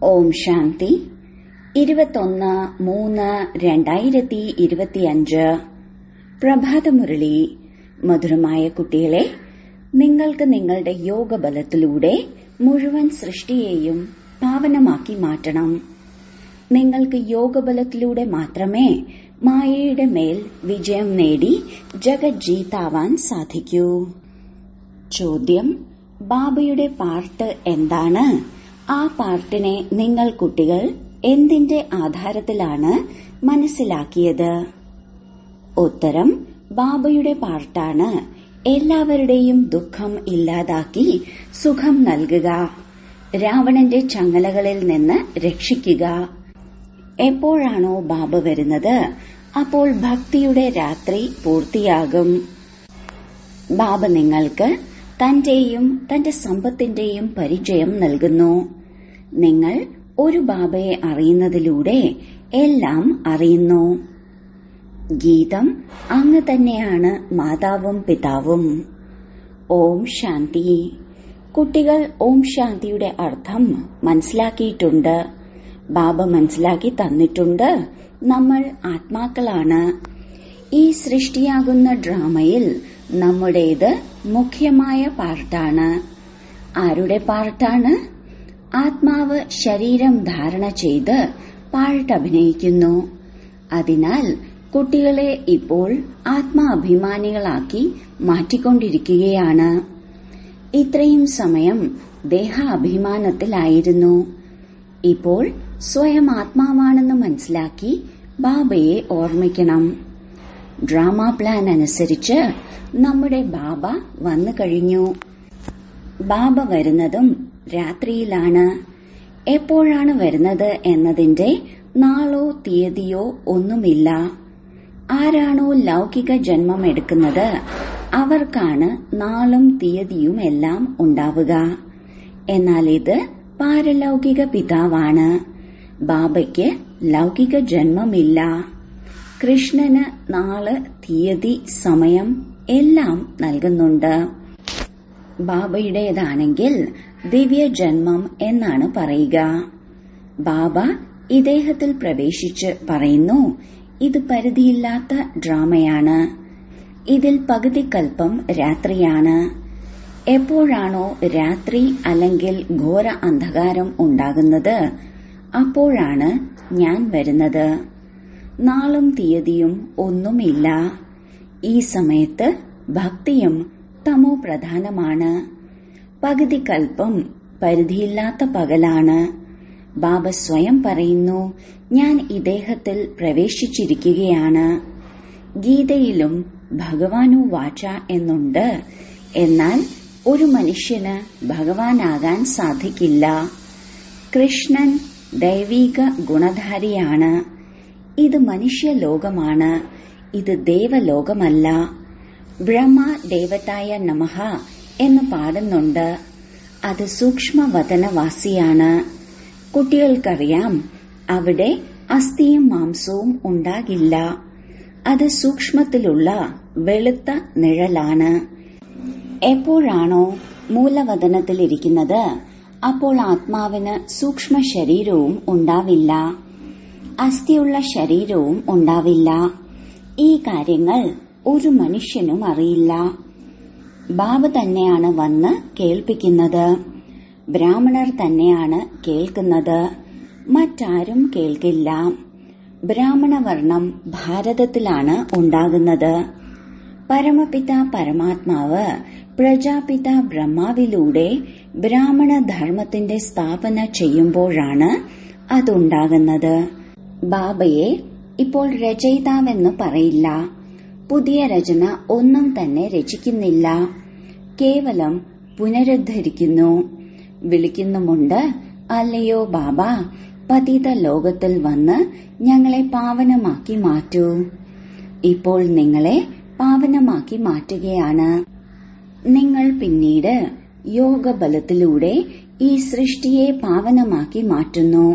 ഓം ശാന്തി ഇരുപത്തൊന്ന് മൂന്ന് രണ്ടായിരത്തി ഇരുപത്തിയഞ്ച് പ്രഭാതമുരളി മധുരമായ കുട്ടികളെ നിങ്ങൾക്ക് നിങ്ങളുടെ യോഗബലത്തിലൂടെ മുഴുവൻ സൃഷ്ടിയെയും പാവനമാക്കി മാറ്റണം നിങ്ങൾക്ക് യോഗബലത്തിലൂടെ മാത്രമേ മായയുടെ മേൽ വിജയം നേടി ജഗജ്ജീതാവാൻ സാധിക്കൂ ചോദ്യം ബാബയുടെ പാർട്ട് എന്താണ് ആ പാർട്ടിനെ നിങ്ങൾ കുട്ടികൾ എന്തിന്റെ ആധാരത്തിലാണ് മനസ്സിലാക്കിയത് ഉത്തരം ബാബയുടെ പാർട്ടാണ് എല്ലാവരുടെയും ദുഃഖം ഇല്ലാതാക്കി സുഖം നൽകുക രാവണന്റെ ചങ്ങലകളിൽ നിന്ന് രക്ഷിക്കുക എപ്പോഴാണോ ബാബ വരുന്നത് അപ്പോൾ ഭക്തിയുടെ രാത്രി പൂർത്തിയാകും ബാബ നിങ്ങൾക്ക് തന്റെയും തന്റെ സമ്പത്തിന്റെയും പരിചയം നൽകുന്നു നിങ്ങൾ ഒരു ബാബയെ അറിയുന്നതിലൂടെ എല്ലാം അറിയുന്നു ഗീതം അങ്ങ് തന്നെയാണ് മാതാവും പിതാവും ഓം ശാന്തി കുട്ടികൾ ഓം ശാന്തിയുടെ അർത്ഥം മനസ്സിലാക്കിയിട്ടുണ്ട് ബാബ മനസ്സിലാക്കി തന്നിട്ടുണ്ട് നമ്മൾ ആത്മാക്കളാണ് ഈ സൃഷ്ടിയാകുന്ന ഡ്രാമയിൽ നമ്മുടേത് മുഖ്യമായ പാർട്ടാണ് ആരുടെ പാർട്ടാണ് ആത്മാവ് ശരീരം ധാരണ ചെയ്ത് പാർട്ട് അഭിനയിക്കുന്നു അതിനാൽ കുട്ടികളെ ഇപ്പോൾ ആത്മാഭിമാനികളാക്കി മാറ്റിക്കൊണ്ടിരിക്കുകയാണ് ഇത്രയും സമയം ദേഹാഭിമാനത്തിലായിരുന്നു ഇപ്പോൾ സ്വയം ആത്മാവാണെന്ന് മനസ്സിലാക്കി ബാബയെ ഓർമ്മിക്കണം ഡ്രാമ പ്ലാൻ അനുസരിച്ച് നമ്മുടെ ബാബ വന്നു കഴിഞ്ഞു ബാബ വരുന്നതും രാത്രിയിലാണ് എപ്പോഴാണ് വരുന്നത് എന്നതിന്റെ നാളോ തീയതിയോ ഒന്നുമില്ല ആരാണോ ലൗകിക ജന്മം എടുക്കുന്നത് അവർക്കാണ് നാളും തീയതിയും എല്ലാം ഉണ്ടാവുക എന്നാൽ ഇത് പാരലൗകിക പിതാവാണ് ബാബയ്ക്ക് ലൗകിക ജന്മമില്ല കൃഷ്ണന് നാള് തീയതി സമയം എല്ലാം നൽകുന്നുണ്ട് ബാബയുടേതാണെങ്കിൽ ദിവ്യജന്മം എന്നാണ് പറയുക ബാബ ഇദ്ദേഹത്തിൽ പ്രവേശിച്ച് പറയുന്നു ഇത് പരിധിയില്ലാത്ത ഡ്രാമയാണ് ഇതിൽ പകുതി കൽപ്പം രാത്രിയാണ് എപ്പോഴാണോ രാത്രി അല്ലെങ്കിൽ ഘോര അന്ധകാരം ഉണ്ടാകുന്നത് അപ്പോഴാണ് ഞാൻ വരുന്നത് നാളും തീയതിയും ഒന്നുമില്ല ഈ സമയത്ത് ഭക്തിയും തമോ പ്രധാനമാണ് പകുതി കൽപ്പം പരിധിയില്ലാത്ത പകലാണ് ബാബ സ്വയം പറയുന്നു ഞാൻ ഇദ്ദേഹത്തിൽ പ്രവേശിച്ചിരിക്കുകയാണ് ഗീതയിലും ഭഗവാനു വാച എന്നുണ്ട് എന്നാൽ ഒരു മനുഷ്യന് ഭഗവാനാകാൻ സാധിക്കില്ല കൃഷ്ണൻ ദൈവിക ഗുണധാരിയാണ് ഇത് മനുഷ്യലോകമാണ് ഇത് ദേവലോകമല്ല ബ്രഹ്മ ദേവതായ നമഹ എന്ന് പാടുന്നുണ്ട് അത് സൂക്ഷ്മവതനവാസിയാണ് കുട്ടികൾക്കറിയാം അവിടെ അസ്ഥിയും മാംസവും ഉണ്ടാകില്ല അത് സൂക്ഷ്മത്തിലുള്ള വെളുത്ത നിഴലാണ് എപ്പോഴാണോ മൂലവതനത്തിലിരിക്കുന്നത് അപ്പോൾ ആത്മാവിന് സൂക്ഷ്മ ശരീരവും ഉണ്ടാവില്ല അസ്ഥിയുള്ള ശരീരവും ഉണ്ടാവില്ല ഈ കാര്യങ്ങൾ ഒരു മനുഷ്യനും അറിയില്ല ബാബ തന്നെയാണ് വന്ന് കേൾപ്പിക്കുന്നത് ബ്രാഹ്മണർ തന്നെയാണ് കേൾക്കുന്നത് മറ്റാരും കേൾക്കില്ല ബ്രാഹ്മണവർണം ഭാരതത്തിലാണ് ഉണ്ടാകുന്നത് പരമപിത പരമാത്മാവ് പ്രജാപിത ബ്രഹ്മാവിലൂടെ ബ്രാഹ്മണ ധർമ്മത്തിന്റെ സ്ഥാപന ചെയ്യുമ്പോഴാണ് അതുണ്ടാകുന്നത് ബാബയെ ഇപ്പോൾ രചയിതാവെന്ന് പറയില്ല പുതിയ രചന ഒന്നും തന്നെ രചിക്കുന്നില്ല കേവലം പുനരുദ്ധരിക്കുന്നു വിളിക്കുന്നുമുണ്ട് അല്ലയോ ബാബ പതിത ലോകത്തിൽ വന്ന് ഞങ്ങളെ പാവനമാക്കി മാറ്റൂ ഇപ്പോൾ നിങ്ങളെ പാവനമാക്കി മാറ്റുകയാണ് നിങ്ങൾ പിന്നീട് യോഗബലത്തിലൂടെ ഈ സൃഷ്ടിയെ പാവനമാക്കി മാറ്റുന്നു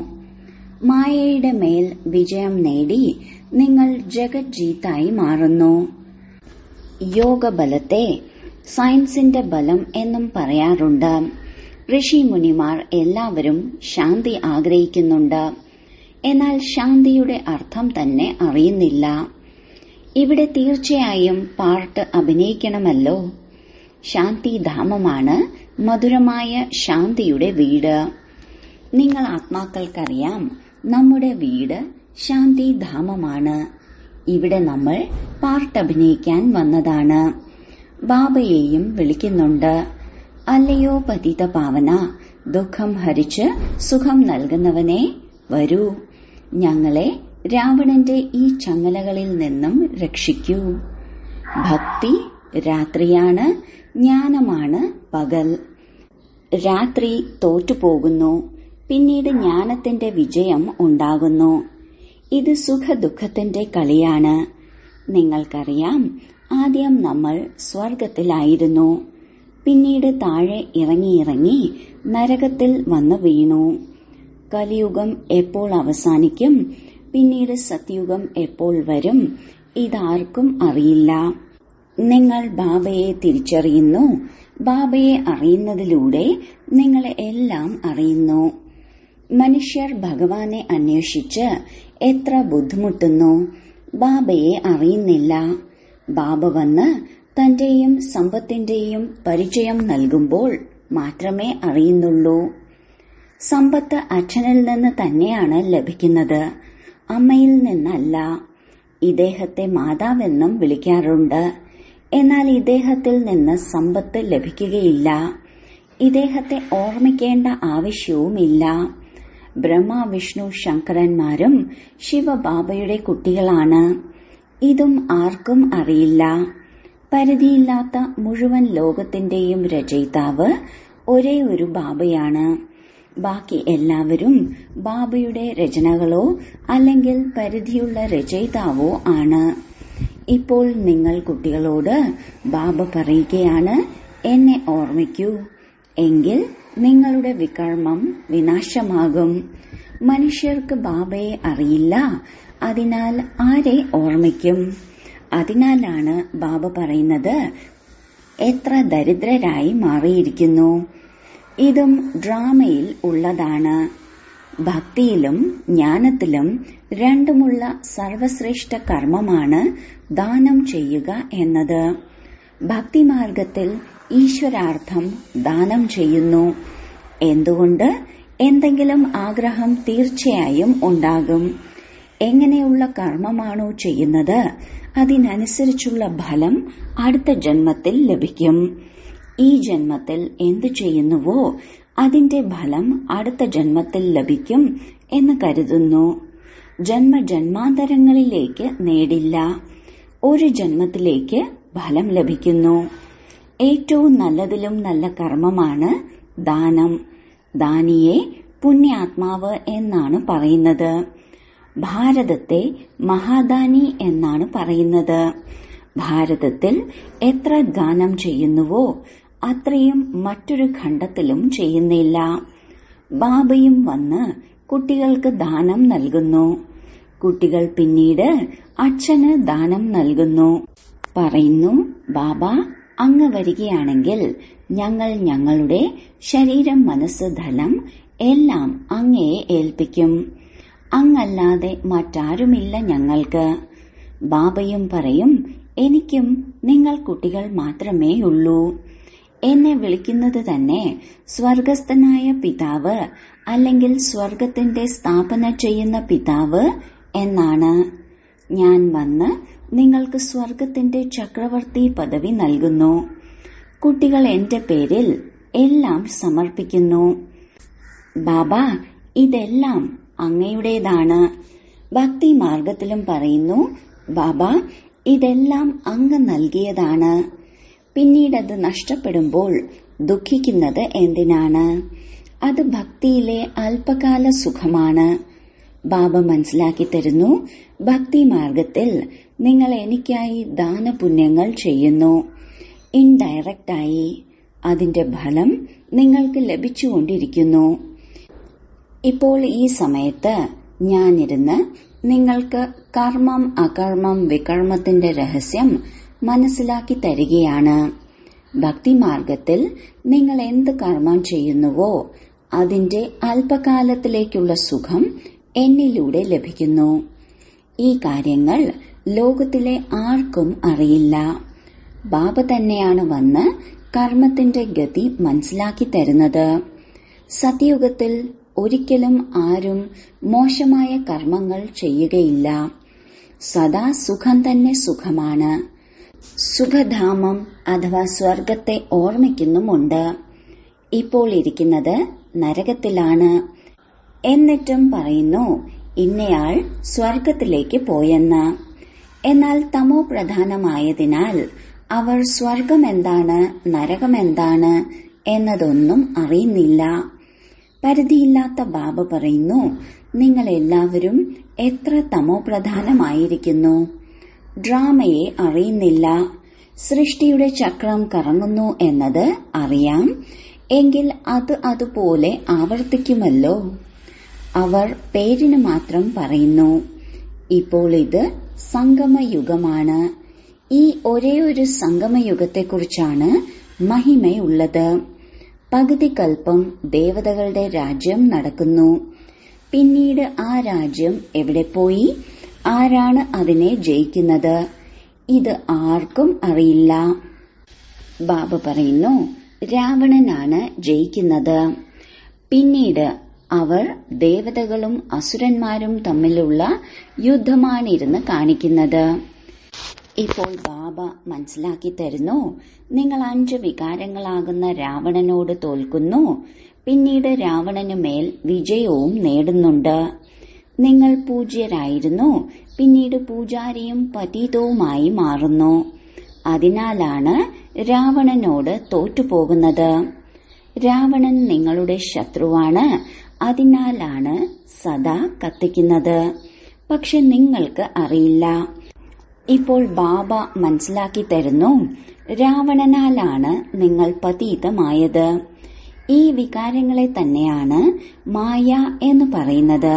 മായയുടെ മേൽ വിജയം നേടി നിങ്ങൾ ജഗജ്ജീത്തായി മാറുന്നു യോഗബലത്തെ സയൻസിന്റെ ബലം എന്നും പറയാറുണ്ട് ഋഷിമുനിമാർ എല്ലാവരും ശാന്തി ആഗ്രഹിക്കുന്നുണ്ട് എന്നാൽ ശാന്തിയുടെ അർത്ഥം തന്നെ അറിയുന്നില്ല ഇവിടെ തീർച്ചയായും പാർട്ട് അഭിനയിക്കണമല്ലോ ശാന്തിധാമമാണ് മധുരമായ ശാന്തിയുടെ വീട് നിങ്ങൾ ആത്മാക്കൾക്കറിയാം നമ്മുടെ വീട് ശാന്തിധാമമാണ് ഇവിടെ നമ്മൾ പാർട്ട് അഭിനയിക്കാൻ വന്നതാണ് ബാബയെയും വിളിക്കുന്നുണ്ട് അല്ലയോ പതിത പാവന ദുഃഖം ഹരിച്ച് സുഖം നൽകുന്നവനെ വരൂ ഞങ്ങളെ രാവണന്റെ ഈ ചങ്ങലകളിൽ നിന്നും രക്ഷിക്കൂ ഭക്തി രാത്രിയാണ് ജ്ഞാനമാണ് പകൽ രാത്രി തോറ്റുപോകുന്നു പിന്നീട് ജ്ഞാനത്തിന്റെ വിജയം ഉണ്ടാകുന്നു ഇത് സുഖദുഃഖത്തിന്റെ കളിയാണ് നിങ്ങൾക്കറിയാം ആദ്യം നമ്മൾ സ്വർഗത്തിലായിരുന്നു പിന്നീട് താഴെ ഇറങ്ങിയിറങ്ങി നരകത്തിൽ വന്നു വീണു കലിയുഗം എപ്പോൾ അവസാനിക്കും പിന്നീട് സത്യുഗം എപ്പോൾ വരും ഇതാർക്കും അറിയില്ല നിങ്ങൾ ബാബയെ തിരിച്ചറിയുന്നു ബാബയെ അറിയുന്നതിലൂടെ നിങ്ങൾ എല്ലാം അറിയുന്നു മനുഷ്യർ ഭഗവാനെ അന്വേഷിച്ച് എത്ര ബുദ്ധിമുട്ടുന്നു ബാബയെ അറിയുന്നില്ല ബാബ വന്ന് തന്റെയും സമ്പത്തിന്റെയും പരിചയം നൽകുമ്പോൾ മാത്രമേ അറിയുന്നുള്ളൂ സമ്പത്ത് അച്ഛനിൽ നിന്ന് തന്നെയാണ് ലഭിക്കുന്നത് അമ്മയിൽ നിന്നല്ല ഇദ്ദേഹത്തെ മാതാവെന്നും വിളിക്കാറുണ്ട് എന്നാൽ ഇദ്ദേഹത്തിൽ നിന്ന് സമ്പത്ത് ലഭിക്കുകയില്ല ഇദ്ദേഹത്തെ ഓർമ്മിക്കേണ്ട ആവശ്യവുമില്ല ബ്രഹ്മ വിഷ്ണു ശങ്കരന്മാരും ശിവബാബയുടെ കുട്ടികളാണ് ഇതും ആർക്കും അറിയില്ല പരിധിയില്ലാത്ത മുഴുവൻ ലോകത്തിന്റെയും രചയിതാവ് ഒരേ ഒരു ബാബയാണ് ബാക്കി എല്ലാവരും ബാബയുടെ രചനകളോ അല്ലെങ്കിൽ പരിധിയുള്ള രചയിതാവോ ആണ് ഇപ്പോൾ നിങ്ങൾ കുട്ടികളോട് ബാബ പറയുകയാണ് എന്നെ ഓർമ്മിക്കൂ എങ്കിൽ നിങ്ങളുടെ വികർമ്മം വിനാശമാകും മനുഷ്യർക്ക് ബാബയെ അറിയില്ല അതിനാൽ ആരെ ഓർമ്മിക്കും അതിനാലാണ് ബാബ പറയുന്നത് എത്ര ദരിദ്രരായി മാറിയിരിക്കുന്നു ഇതും ഡ്രാമയിൽ ഉള്ളതാണ് ഭക്തിയിലും ജ്ഞാനത്തിലും രണ്ടുമുള്ള സർവശ്രേഷ്ഠ കർമ്മമാണ് ദാനം ചെയ്യുക എന്നത് ഭക്തിമാർഗത്തിൽ ഈശ്വരാർത്ഥം ദാനം ചെയ്യുന്നു എന്തുകൊണ്ട് എന്തെങ്കിലും ആഗ്രഹം തീർച്ചയായും ഉണ്ടാകും എങ്ങനെയുള്ള കർമ്മമാണോ ചെയ്യുന്നത് അതിനനുസരിച്ചുള്ള ഫലം അടുത്ത ജന്മത്തിൽ ലഭിക്കും ഈ ജന്മത്തിൽ എന്തു ചെയ്യുന്നുവോ അതിന്റെ ഫലം അടുത്ത ജന്മത്തിൽ ലഭിക്കും എന്ന് കരുതുന്നു ജന്മജന്മാന്തരങ്ങളിലേക്ക് നേടില്ല ഒരു ജന്മത്തിലേക്ക് ഫലം ലഭിക്കുന്നു ഏറ്റവും നല്ലതിലും നല്ല കർമ്മമാണ് ദാനം ദാനിയെ പുണ്യാത്മാവ് എന്നാണ് പറയുന്നത് ഭാരതത്തെ മഹാദാനി എന്നാണ് പറയുന്നത് ഭാരതത്തിൽ എത്ര ദാനം ചെയ്യുന്നുവോ അത്രയും മറ്റൊരു ഖണ്ഡത്തിലും ചെയ്യുന്നില്ല ബാബയും വന്ന് കുട്ടികൾക്ക് ദാനം നൽകുന്നു കുട്ടികൾ പിന്നീട് അച്ഛന് ദാനം നൽകുന്നു പറയുന്നു ബാബ അങ്ങ് വരികയാണെങ്കിൽ ഞങ്ങൾ ഞങ്ങളുടെ ശരീരം മനസ്സ് ധനം എല്ലാം അങ്ങയെ ഏൽപ്പിക്കും അങ്ങല്ലാതെ മറ്റാരുമില്ല ഞങ്ങൾക്ക് ബാബയും പറയും എനിക്കും നിങ്ങൾ കുട്ടികൾ മാത്രമേ ഉള്ളൂ എന്നെ വിളിക്കുന്നത് തന്നെ സ്വർഗസ്ഥനായ പിതാവ് അല്ലെങ്കിൽ സ്വർഗത്തിന്റെ സ്ഥാപന ചെയ്യുന്ന പിതാവ് എന്നാണ് ഞാൻ വന്ന് നിങ്ങൾക്ക് സ്വർഗത്തിന്റെ ചക്രവർത്തി പദവി നൽകുന്നു കുട്ടികൾ എന്റെ പേരിൽ എല്ലാം സമർപ്പിക്കുന്നു ബാബ ഇതെല്ലാം അങ്ങയുടേതാണ് ഭക്തി മാർഗത്തിലും പറയുന്നു ബാബ ഇതെല്ലാം അങ്ങ് നൽകിയതാണ് പിന്നീടത് നഷ്ടപ്പെടുമ്പോൾ ദുഃഖിക്കുന്നത് എന്തിനാണ് അത് ഭക്തിയിലെ അല്പകാല സുഖമാണ് ബാബ മനസ്സിലാക്കി തരുന്നു ഭക്തി മാർഗത്തിൽ നിങ്ങൾ എനിക്കായി ദാനപുണ്യങ്ങൾ ചെയ്യുന്നു ഇൻഡയറക്റ്റായി അതിന്റെ ഫലം നിങ്ങൾക്ക് ലഭിച്ചുകൊണ്ടിരിക്കുന്നു ഇപ്പോൾ ഈ സമയത്ത് ഞാനിരുന്ന് നിങ്ങൾക്ക് കർമ്മം അകർമ്മം വികർമ്മത്തിന്റെ രഹസ്യം മനസ്സിലാക്കി തരികയാണ് ഭക്തിമാർഗത്തിൽ നിങ്ങൾ എന്ത് കർമ്മം ചെയ്യുന്നുവോ അതിന്റെ അല്പകാലത്തിലേക്കുള്ള സുഖം എന്നിലൂടെ ലഭിക്കുന്നു ഈ കാര്യങ്ങൾ ലോകത്തിലെ ആർക്കും അറിയില്ല ബാബ തന്നെയാണ് വന്ന് കർമ്മത്തിന്റെ ഗതി മനസ്സിലാക്കി തരുന്നത് സത്യയുഗത്തിൽ ഒരിക്കലും ആരും മോശമായ കർമ്മങ്ങൾ ചെയ്യുകയില്ല സദാ സുഖം തന്നെ സുഖമാണ് സുഖധാമം അഥവാ സ്വർഗത്തെ ഓർമ്മിക്കുന്നുമുണ്ട് ഇപ്പോൾ ഇരിക്കുന്നത് നരകത്തിലാണ് എന്നിട്ടും പറയുന്നു ഇന്നയാൾ സ്വർഗത്തിലേക്ക് പോയെന്ന് എന്നാൽ തമോ പ്രധാനമായതിനാൽ അവർ സ്വർഗമെന്താണ് നരകമെന്താണ് എന്നതൊന്നും അറിയുന്നില്ല പരിധിയില്ലാത്ത ബാബ പറയുന്നു നിങ്ങൾ എല്ലാവരും എത്ര തമോ പ്രധാനമായിരിക്കുന്നു ഡ്രാമയെ അറിയുന്നില്ല സൃഷ്ടിയുടെ ചക്രം കറങ്ങുന്നു എന്നത് അറിയാം എങ്കിൽ അത് അതുപോലെ ആവർത്തിക്കുമല്ലോ അവർ പേരിന് മാത്രം പറയുന്നു ഇപ്പോൾ ഇത് സംഗമയുഗമാണ് ഈ ഒരേ ഒരു സംഗമയുഗത്തെക്കുറിച്ചാണ് മഹിമയുള്ളത് പകുതി കൽപ്പം ദേവതകളുടെ രാജ്യം നടക്കുന്നു പിന്നീട് ആ രാജ്യം എവിടെ പോയി ആരാണ് അതിനെ ജയിക്കുന്നത് ഇത് ആർക്കും അറിയില്ല ബാബ പറയുന്നു രാവണനാണ് ജയിക്കുന്നത് പിന്നീട് അവർ ദേവതകളും അസുരന്മാരും തമ്മിലുള്ള യുദ്ധമാണിരുന്ന് കാണിക്കുന്നത് ഇപ്പോൾ ബാബ മനസ്സിലാക്കി തരുന്നു നിങ്ങൾ അഞ്ച് വികാരങ്ങളാകുന്ന രാവണനോട് തോൽക്കുന്നു പിന്നീട് രാവണനു മേൽ വിജയവും നേടുന്നുണ്ട് നിങ്ങൾ പൂജ്യരായിരുന്നു പിന്നീട് പൂജാരിയും പതീതവുമായി മാറുന്നു അതിനാലാണ് രാവണനോട് തോറ്റുപോകുന്നത് രാവണൻ നിങ്ങളുടെ ശത്രുവാണ് അതിനാലാണ് സദാ കത്തിക്കുന്നത് പക്ഷെ നിങ്ങൾക്ക് അറിയില്ല ഇപ്പോൾ ബാബ മനസ്സിലാക്കി തരുന്നു രാവണനാലാണ് നിങ്ങൾ പതീതമായത് ഈ വികാരങ്ങളെ തന്നെയാണ് മായ എന്ന് പറയുന്നത്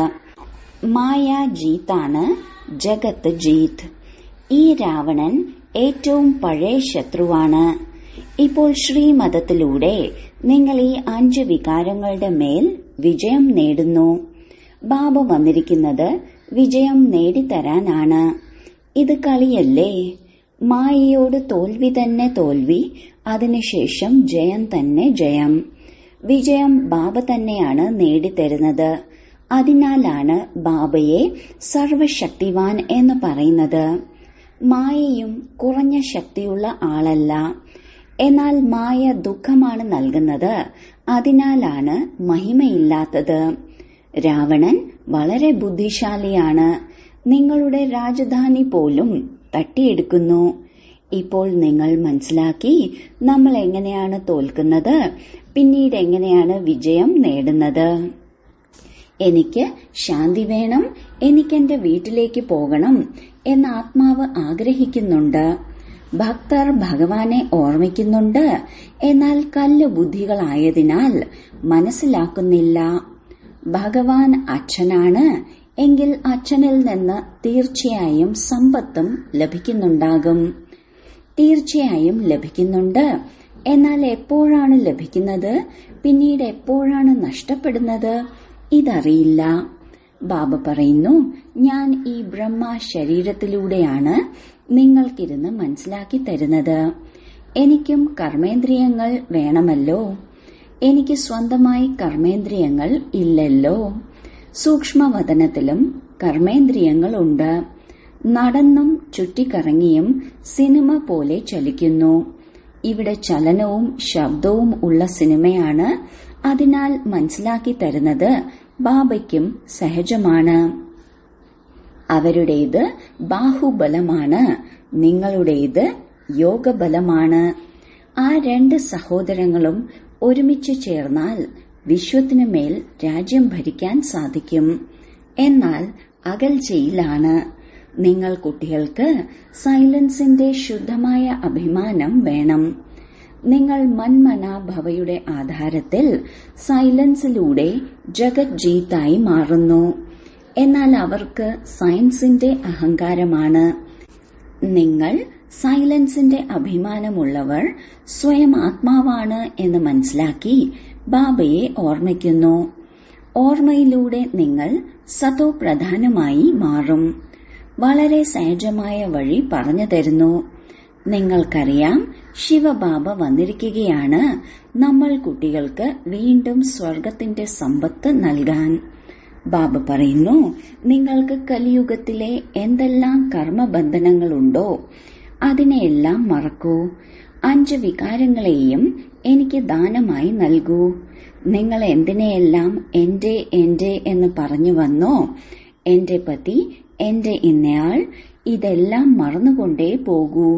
മായ ജീത്താണ് ജഗത്ത് ജീത്ത് ഈ രാവണൻ ഏറ്റവും പഴയ ശത്രുവാണ് ഇപ്പോൾ ശ്രീമതത്തിലൂടെ നിങ്ങൾ ഈ അഞ്ച് വികാരങ്ങളുടെ മേൽ വിജയം നേടുന്നു ബാബ വന്നിരിക്കുന്നത് വിജയം നേടിത്തരാനാണ് ഇത് കളിയല്ലേ മായയോട് തോൽവി തന്നെ തോൽവി അതിനുശേഷം ജയം തന്നെ ജയം വിജയം ബാബ തന്നെയാണ് നേടിത്തരുന്നത് അതിനാലാണ് ബാബയെ സർവശക്തിവാൻ എന്ന് പറയുന്നത് മായയും കുറഞ്ഞ ശക്തിയുള്ള ആളല്ല എന്നാൽ മായ ദുഃഖമാണ് നൽകുന്നത് അതിനാലാണ് മഹിമയില്ലാത്തത് രാവണൻ വളരെ ബുദ്ധിശാലിയാണ് നിങ്ങളുടെ രാജധാനി പോലും തട്ടിയെടുക്കുന്നു ഇപ്പോൾ നിങ്ങൾ മനസ്സിലാക്കി നമ്മൾ എങ്ങനെയാണ് തോൽക്കുന്നത് പിന്നീട് എങ്ങനെയാണ് വിജയം നേടുന്നത് എനിക്ക് ശാന്തി വേണം എനിക്കെന്റെ വീട്ടിലേക്ക് പോകണം എന്ന് ആത്മാവ് ആഗ്രഹിക്കുന്നുണ്ട് ഭക്തർ ഭഗവാനെ ഓർമ്മിക്കുന്നുണ്ട് എന്നാൽ കല്ല് ബുദ്ധികളായതിനാൽ മനസ്സിലാക്കുന്നില്ല ഭഗവാൻ അച്ഛനാണ് എങ്കിൽ അച്ഛനിൽ നിന്ന് തീർച്ചയായും സമ്പത്തും ലഭിക്കുന്നുണ്ടാകും തീർച്ചയായും ലഭിക്കുന്നുണ്ട് എന്നാൽ എപ്പോഴാണ് ലഭിക്കുന്നത് പിന്നീട് എപ്പോഴാണ് നഷ്ടപ്പെടുന്നത് ഇതറിയില്ല ബാബ പറയുന്നു ഞാൻ ഈ ബ്രഹ്മ ശരീരത്തിലൂടെയാണ് നിങ്ങൾക്കിരുന്ന് മനസ്സിലാക്കി തരുന്നത് എനിക്കും കർമ്മേന്ദ്രിയങ്ങൾ വേണമല്ലോ എനിക്ക് സ്വന്തമായി കർമ്മേന്ദ്രിയങ്ങൾ ഇല്ലല്ലോ സൂക്ഷ്മവതനത്തിലും കർമ്മേന്ദ്രിയങ്ങളുണ്ട് നടന്നും ചുറ്റിക്കറങ്ങിയും സിനിമ പോലെ ചലിക്കുന്നു ഇവിടെ ചലനവും ശബ്ദവും ഉള്ള സിനിമയാണ് അതിനാൽ മനസ്സിലാക്കി തരുന്നത് ബാബയ്ക്കും സഹജമാണ് അവരുടേത് ബാഹുബലമാണ് നിങ്ങളുടേത് യോഗബലമാണ് ആ രണ്ട് സഹോദരങ്ങളും ഒരുമിച്ച് ചേർന്നാൽ വിശ്വത്തിനു മേൽ രാജ്യം ഭരിക്കാൻ സാധിക്കും എന്നാൽ അകൽച്ചയിലാണ് നിങ്ങൾ കുട്ടികൾക്ക് സൈലൻസിന്റെ ശുദ്ധമായ അഭിമാനം വേണം നിങ്ങൾ മന്മനാഭവയുടെ ആധാരത്തിൽ സൈലൻസിലൂടെ ജഗത് ജീത്തായി മാറുന്നു എന്നാൽ അവർക്ക് സയൻസിന്റെ അഹങ്കാരമാണ് നിങ്ങൾ സൈലൻസിന്റെ അഭിമാനമുള്ളവർ സ്വയം ആത്മാവാണ് എന്ന് മനസ്സിലാക്കി ബാബയെ ഓർമ്മിക്കുന്നു ഓർമ്മയിലൂടെ നിങ്ങൾ സതോ പ്രധാനമായി മാറും വളരെ സഹജമായ വഴി പറഞ്ഞു തരുന്നു നിങ്ങൾക്കറിയാം ശിവബാബ വന്നിരിക്കുകയാണ് നമ്മൾ കുട്ടികൾക്ക് വീണ്ടും സ്വർഗത്തിന്റെ സമ്പത്ത് നൽകാൻ ബാബ പറയുന്നു നിങ്ങൾക്ക് കലിയുഗത്തിലെ എന്തെല്ലാം കർമ്മബന്ധനങ്ങളുണ്ടോ അതിനെയെല്ലാം മറക്കൂ അഞ്ച് വികാരങ്ങളെയും എനിക്ക് ദാനമായി നൽകൂ നിങ്ങൾ എന്തിനെയെല്ലാം എന്റെ എന്റെ എന്ന് പറഞ്ഞു വന്നോ എന്റെ പതി എന്റെ ഇന്നയാൾ ഇതെല്ലാം മറന്നുകൊണ്ടേ പോകൂ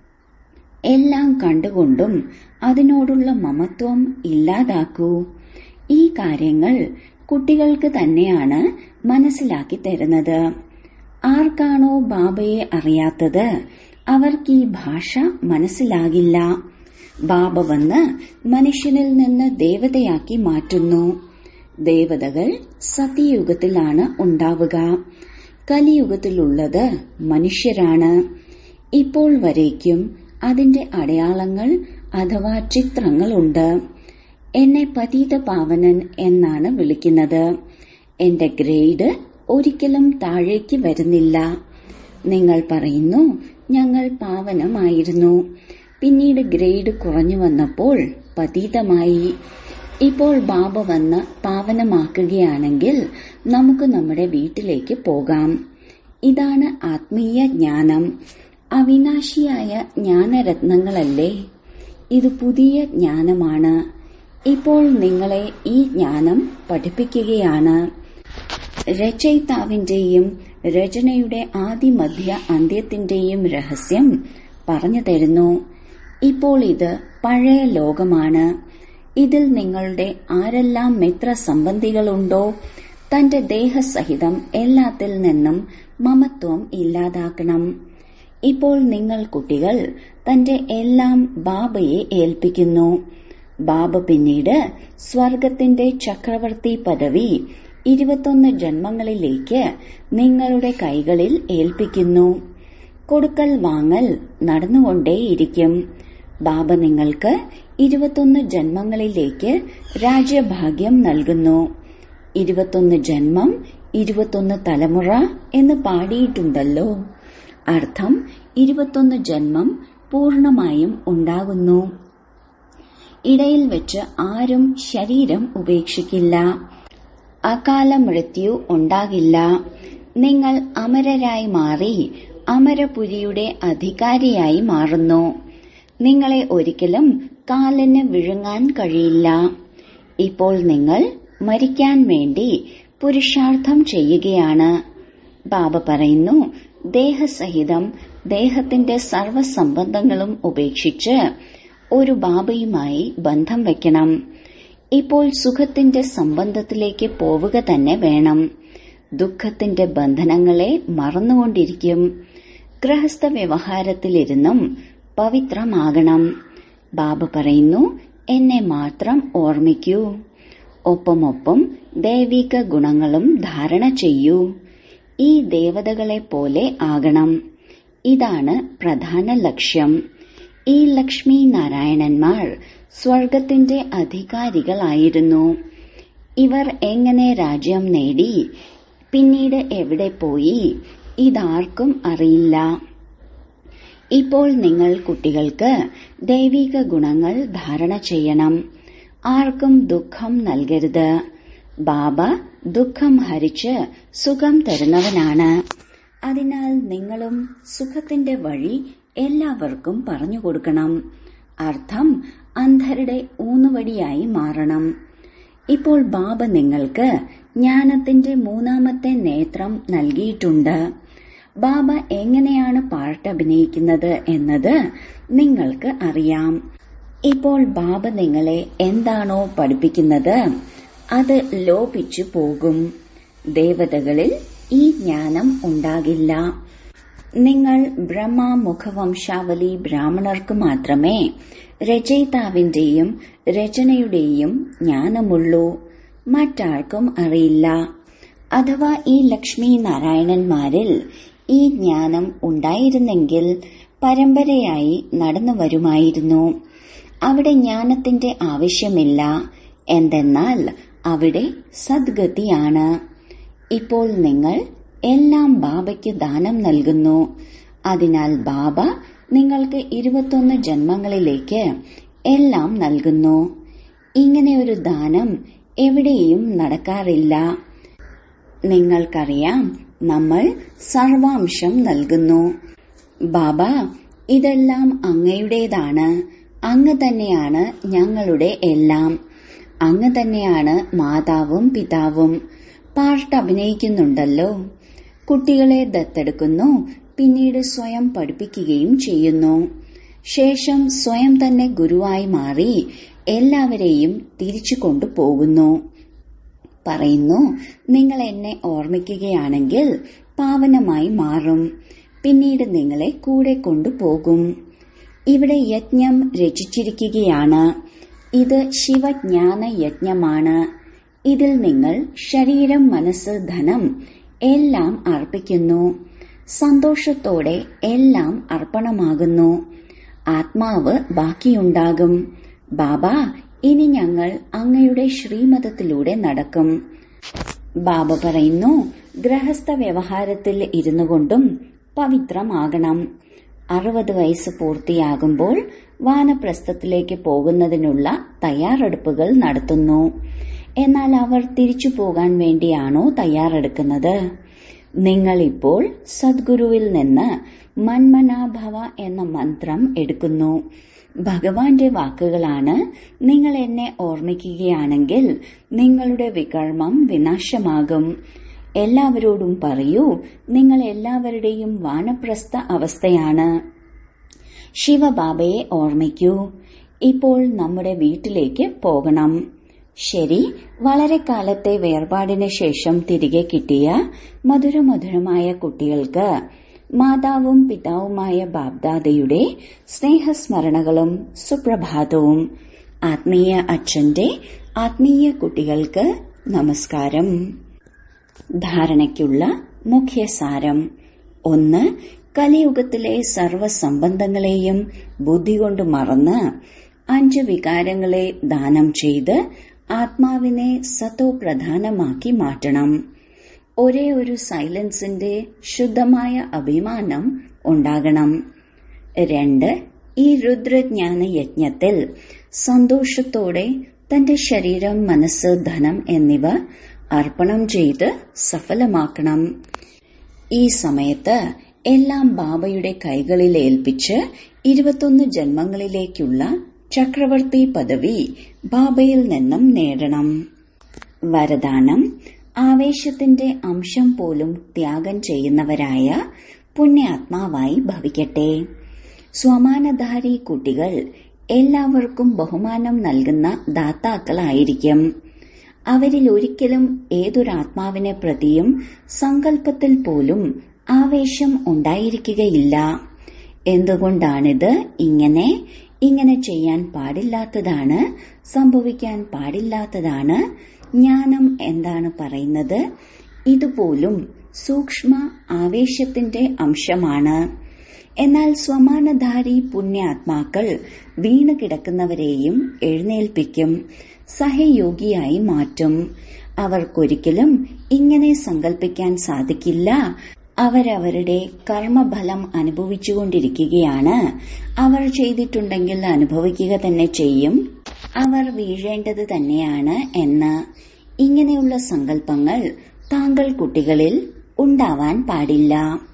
എല്ലാം കണ്ടുകൊണ്ടും അതിനോടുള്ള മമത്വം ഇല്ലാതാക്കൂ ഈ കാര്യങ്ങൾ കുട്ടികൾക്ക് തന്നെയാണ് മനസ്സിലാക്കി തരുന്നത് ആർക്കാണോ ബാബയെ അറിയാത്തത് അവർക്ക് ഈ ഭാഷ മനസ്സിലാകില്ല ബാബ വന്ന് മനുഷ്യനിൽ നിന്ന് ദേവതയാക്കി മാറ്റുന്നു ദേവതകൾ സത്യയുഗത്തിലാണ് ഉണ്ടാവുക കലിയുഗത്തിലുള്ളത് മനുഷ്യരാണ് ഇപ്പോൾ വരേക്കും അതിന്റെ അടയാളങ്ങൾ അഥവാ ചിത്രങ്ങളുണ്ട് എന്നെ പതീത പാവനൻ എന്നാണ് വിളിക്കുന്നത് എന്റെ ഗ്രേഡ് ഒരിക്കലും താഴേക്ക് വരുന്നില്ല നിങ്ങൾ പറയുന്നു ഞങ്ങൾ പാവനമായിരുന്നു പിന്നീട് ഗ്രേഡ് കുറഞ്ഞു വന്നപ്പോൾ പതീതമായി ഇപ്പോൾ ബാബ വന്ന് പാവനമാക്കുകയാണെങ്കിൽ നമുക്ക് നമ്മുടെ വീട്ടിലേക്ക് പോകാം ഇതാണ് ആത്മീയ ജ്ഞാനം അവിനാശിയായ ജ്ഞാനരത്നങ്ങളല്ലേ ഇത് പുതിയ ജ്ഞാനമാണ് ഇപ്പോൾ നിങ്ങളെ ഈ ജ്ഞാനം പഠിപ്പിക്കുകയാണ് രചയിതാവിന്റെയും രചനയുടെ ആദിമധ്യ അന്ത്യത്തിന്റെയും രഹസ്യം പറഞ്ഞു തരുന്നു ഇപ്പോൾ ഇത് പഴയ ലോകമാണ് ഇതിൽ നിങ്ങളുടെ ആരെല്ലാം മിത്ര സംബന്ധികളുണ്ടോ തന്റെ ദേഹസഹിതം എല്ലാത്തിൽ നിന്നും മമത്വം ഇല്ലാതാക്കണം ഇപ്പോൾ നിങ്ങൾ കുട്ടികൾ തന്റെ എല്ലാം ബാബയെ ഏൽപ്പിക്കുന്നു ബാബ പിന്നീട് സ്വർഗത്തിന്റെ ചക്രവർത്തി പദവി ഇരുപത്തൊന്ന് ജന്മങ്ങളിലേക്ക് നിങ്ങളുടെ കൈകളിൽ ഏൽപ്പിക്കുന്നു കൊടുക്കൽ വാങ്ങൽ നടന്നുകൊണ്ടേയിരിക്കും ബാബ നിങ്ങൾക്ക് ഇരുപത്തൊന്ന് ജന്മങ്ങളിലേക്ക് രാജ്യഭാഗ്യം നൽകുന്നു ഇരുപത്തൊന്ന് ജന്മം ഇരുപത്തൊന്ന് തലമുറ എന്ന് പാടിയിട്ടുണ്ടല്ലോ അർത്ഥം ഇരുപത്തൊന്ന് ജന്മം പൂർണമായും ഉണ്ടാകുന്നു ഇടയിൽ വെച്ച് ആരും ശരീരം ഉപേക്ഷിക്കില്ല അകാല മൃത്യു ഉണ്ടാകില്ല നിങ്ങൾ അമരരായി മാറി അമരപുരിയുടെ അധികാരിയായി മാറുന്നു നിങ്ങളെ ഒരിക്കലും കാലിന് വിഴുങ്ങാൻ കഴിയില്ല ഇപ്പോൾ നിങ്ങൾ മരിക്കാൻ വേണ്ടി പുരുഷാർത്ഥം ചെയ്യുകയാണ് ബാബ പറയുന്നു ദേഹസഹിതം ദേഹത്തിന്റെ സർവസംബന്ധങ്ങളും ഉപേക്ഷിച്ച് ഒരു ബാബയുമായി ബന്ധം വെക്കണം ഇപ്പോൾ സുഖത്തിന്റെ സംബന്ധത്തിലേക്ക് പോവുക തന്നെ വേണം ദുഃഖത്തിന്റെ ബന്ധനങ്ങളെ മറന്നുകൊണ്ടിരിക്കും ഗൃഹസ്ഥ വ്യവഹാരത്തിലിരുന്നും പവിത്രമാകണം ബാബ പറയുന്നു എന്നെ മാത്രം ഓർമ്മിക്കൂ ഒപ്പമൊപ്പം ദൈവിക ഗുണങ്ങളും ധാരണ ചെയ്യൂ ഈ ദേവതകളെ പോലെ ആകണം ഇതാണ് പ്രധാന ലക്ഷ്യം ഈ ലക്ഷ്മി നാരായണന്മാർ സ്വർഗത്തിന്റെ അധികാരികളായിരുന്നു ഇവർ എങ്ങനെ രാജ്യം നേടി പിന്നീട് എവിടെ പോയി ഇതാർക്കും അറിയില്ല ഇപ്പോൾ നിങ്ങൾ കുട്ടികൾക്ക് ദൈവിക ഗുണങ്ങൾ ധാരണ ചെയ്യണം ആർക്കും ദുഃഖം നൽകരുത് ബാബ ദുഃഖം ഹരിച്ച് സുഖം തരുന്നവനാണ് അതിനാൽ നിങ്ങളും സുഖത്തിന്റെ വഴി എല്ലാവർക്കും പറഞ്ഞു കൊടുക്കണം അർത്ഥം അന്ധരുടെ ഊന്നുവടിയായി മാറണം ഇപ്പോൾ ബാബ നിങ്ങൾക്ക് ജ്ഞാനത്തിന്റെ മൂന്നാമത്തെ നേത്രം നൽകിയിട്ടുണ്ട് ബാബ എങ്ങനെയാണ് പാട്ടഭിനയിക്കുന്നത് എന്നത് നിങ്ങൾക്ക് അറിയാം ഇപ്പോൾ ബാബ നിങ്ങളെ എന്താണോ പഠിപ്പിക്കുന്നത് അത് ലോപിച്ചു പോകും ദേവതകളിൽ ഈ ജ്ഞാനം ഉണ്ടാകില്ല നിങ്ങൾ ബ്രഹ്മ മുഖവംശാവലി ബ്രാഹ്മണർക്ക് മാത്രമേ രചയിതാവിന്റെയും രചനയുടെയും ജ്ഞാനമുള്ളൂ മറ്റാർക്കും അറിയില്ല അഥവാ ഈ ലക്ഷ്മി നാരായണന്മാരിൽ ഈ ജ്ഞാനം ഉണ്ടായിരുന്നെങ്കിൽ പരമ്പരയായി നടന്നു വരുമായിരുന്നു അവിടെ ജ്ഞാനത്തിന്റെ ആവശ്യമില്ല എന്തെന്നാൽ അവിടെ സദ്ഗതിയാണ് ഇപ്പോൾ നിങ്ങൾ എല്ലാം ബാബയ്ക്ക് ദാനം നൽകുന്നു അതിനാൽ ബാബ നിങ്ങൾക്ക് ഇരുപത്തൊന്ന് ജന്മങ്ങളിലേക്ക് എല്ലാം നൽകുന്നു ഇങ്ങനെ ഒരു ദാനം എവിടെയും നടക്കാറില്ല നിങ്ങൾക്കറിയാം നമ്മൾ സർവാംശം നൽകുന്നു ബാബ ഇതെല്ലാം അങ്ങയുടേതാണ് അങ്ങ് തന്നെയാണ് ഞങ്ങളുടെ എല്ലാം അങ്ങ് തന്നെയാണ് മാതാവും പിതാവും പാർട്ട് അഭിനയിക്കുന്നുണ്ടല്ലോ കുട്ടികളെ ദത്തെടുക്കുന്നു പിന്നീട് സ്വയം പഠിപ്പിക്കുകയും ചെയ്യുന്നു ശേഷം സ്വയം തന്നെ ഗുരുവായി മാറി എല്ലാവരെയും തിരിച്ചു കൊണ്ടുപോകുന്നു പറയുന്നു നിങ്ങൾ എന്നെ ഓർമ്മിക്കുകയാണെങ്കിൽ പാവനമായി മാറും പിന്നീട് നിങ്ങളെ കൂടെ കൊണ്ടുപോകും ഇവിടെ യജ്ഞം രചിച്ചിരിക്കുകയാണ് ഇത് ശിവജ്ഞാന യജ്ഞമാണ് ഇതിൽ നിങ്ങൾ ശരീരം മനസ്സ് ധനം എല്ലാം അർപ്പിക്കുന്നു സന്തോഷത്തോടെ എല്ലാം അർപ്പണമാകുന്നു ആത്മാവ് ബാക്കിയുണ്ടാകും ബാബ ഇനി ഞങ്ങൾ അങ്ങയുടെ ശ്രീമതത്തിലൂടെ നടക്കും ബാബ പറയുന്നു ഗൃഹസ്ഥ വ്യവഹാരത്തിൽ ഇരുന്നു കൊണ്ടും പവിത്രമാകണം അറുപത് വയസ്സ് പൂർത്തിയാകുമ്പോൾ വാനപ്രസ്ഥത്തിലേക്ക് പോകുന്നതിനുള്ള തയ്യാറെടുപ്പുകൾ നടത്തുന്നു എന്നാൽ അവർ തിരിച്ചു പോകാൻ വേണ്ടിയാണോ തയ്യാറെടുക്കുന്നത് നിങ്ങൾ ഇപ്പോൾ സദ്ഗുരുവിൽ നിന്ന് മന്മനാഭവ എന്ന മന്ത്രം എടുക്കുന്നു ഭഗവാന്റെ വാക്കുകളാണ് നിങ്ങൾ എന്നെ ഓർമ്മിക്കുകയാണെങ്കിൽ നിങ്ങളുടെ വികർമ്മം വിനാശമാകും എല്ലാവരോടും പറയൂ നിങ്ങൾ എല്ലാവരുടെയും വാനപ്രസ്ഥ അവസ്ഥയാണ് ശിവബാബയെ ഓർമ്മിക്കൂ ഇപ്പോൾ നമ്മുടെ വീട്ടിലേക്ക് പോകണം ശരി വളരെ കാലത്തെ വേർപാടിന് ശേഷം തിരികെ കിട്ടിയ മധുരമധുരമായ കുട്ടികൾക്ക് മാതാവും പിതാവുമായ ബാബ്ദാദയുടെ സ്നേഹസ്മരണകളും സുപ്രഭാതവും ആത്മീയ അച്ഛന്റെ ആത്മീയ കുട്ടികൾക്ക് നമസ്കാരം ധാരണയ്ക്കുള്ള മുഖ്യസാരം ഒന്ന് കലിയുഗത്തിലെ സർവസംബന്ധങ്ങളെയും ബുദ്ധി കൊണ്ട് മറന്ന് അഞ്ച് വികാരങ്ങളെ ദാനം ചെയ്ത് ആത്മാവിനെ സത്തോ പ്രധാനമാക്കി മാറ്റണം ഒരേ ഒരു സൈലൻസിന്റെ ശുദ്ധമായ അഭിമാനം ഉണ്ടാകണം രണ്ട് ഈ രുദ്രജ്ഞാന യജ്ഞത്തിൽ സന്തോഷത്തോടെ തന്റെ ശരീരം മനസ്സ് ധനം എന്നിവ അർപ്പണം ചെയ്ത് സഫലമാക്കണം ഈ സമയത്ത് എല്ലാം ബാബയുടെ കൈകളിൽ ഏൽപ്പിച്ച് ഇരുപത്തൊന്ന് ജന്മങ്ങളിലേക്കുള്ള ചക്രവർത്തി പദവി ബാബയിൽ നിന്നും നേടണം വരദാനം ആവേശത്തിന്റെ അംശം പോലും ത്യാഗം ചെയ്യുന്നവരായ പുണ്യാത്മാവായി ഭവിക്കട്ടെ സ്വമാനധാരി കുട്ടികൾ എല്ലാവർക്കും ബഹുമാനം നൽകുന്ന ദാതാക്കളായിരിക്കും അവരിൽ ഒരിക്കലും ഏതൊരാത്മാവിനെ പ്രതിയും സങ്കല്പത്തിൽ പോലും ആവേശം ഉണ്ടായിരിക്കുകയില്ല എന്തുകൊണ്ടാണിത് ഇങ്ങനെ ഇങ്ങനെ ചെയ്യാൻ പാടില്ലാത്തതാണ് സംഭവിക്കാൻ പാടില്ലാത്തതാണ് ജ്ഞാനം എന്താണ് പറയുന്നത് ഇതുപോലും സൂക്ഷ്മ ആവേശത്തിന്റെ അംശമാണ് എന്നാൽ സ്വമാനധാരി പുണ്യാത്മാക്കൾ വീണ് കിടക്കുന്നവരെയും എഴുന്നേൽപ്പിക്കും സഹയോഗിയായി മാറ്റും അവർക്കൊരിക്കലും ഇങ്ങനെ സങ്കല്പിക്കാൻ സാധിക്കില്ല അവരവരുടെ കർമ്മഫലം അനുഭവിച്ചുകൊണ്ടിരിക്കുകയാണ് അവർ ചെയ്തിട്ടുണ്ടെങ്കിൽ അനുഭവിക്കുക തന്നെ ചെയ്യും അവർ വീഴേണ്ടത് തന്നെയാണ് എന്ന് ഇങ്ങനെയുള്ള സങ്കല്പങ്ങൾ താങ്കൾ കുട്ടികളിൽ ഉണ്ടാവാൻ പാടില്ല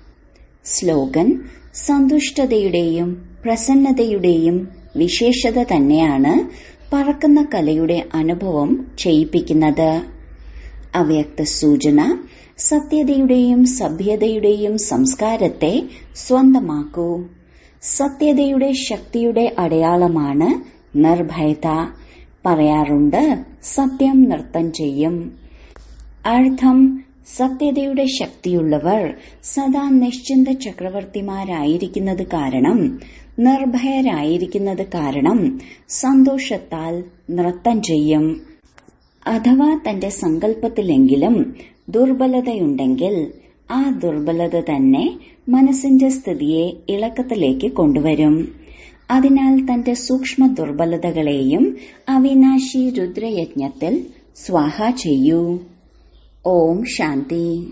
സ്ലോഗൻ സന്തുഷ്ടതയുടെയും പ്രസന്നതയുടെയും വിശേഷത തന്നെയാണ് പറക്കുന്ന കലയുടെ അനുഭവം ചെയ്യിപ്പിക്കുന്നത് അവ്യക്ത സൂചന സത്യതയുടെയും സഭ്യതയുടെയും സംസ്കാരത്തെ സ്വന്തമാക്കൂ സത്യതയുടെ ശക്തിയുടെ അടയാളമാണ് നിർഭയത പറയാറുണ്ട് സത്യം നൃത്തം ചെയ്യും അർത്ഥം സത്യതയുടെ ശക്തിയുള്ളവർ സദാ നിശ്ചിന്ത ചക്രവർത്തിമാരായിരിക്കുന്നത് കാരണം നിർഭയരായിരിക്കുന്നത് കാരണം സന്തോഷത്താൽ നൃത്തം ചെയ്യും അഥവാ തന്റെ സങ്കല്പത്തിലെങ്കിലും ദുർബലതയുണ്ടെങ്കിൽ ആ ദുർബലത തന്നെ മനസ്സിന്റെ സ്ഥിതിയെ ഇളക്കത്തിലേക്ക് കൊണ്ടുവരും അതിനാൽ തന്റെ സൂക്ഷ്മ ദുർബലതകളെയും അവിനാശി രുദ്രയജ്ഞത്തിൽ സ്വാഹ ചെയ്യൂ ഓം ശാന്തി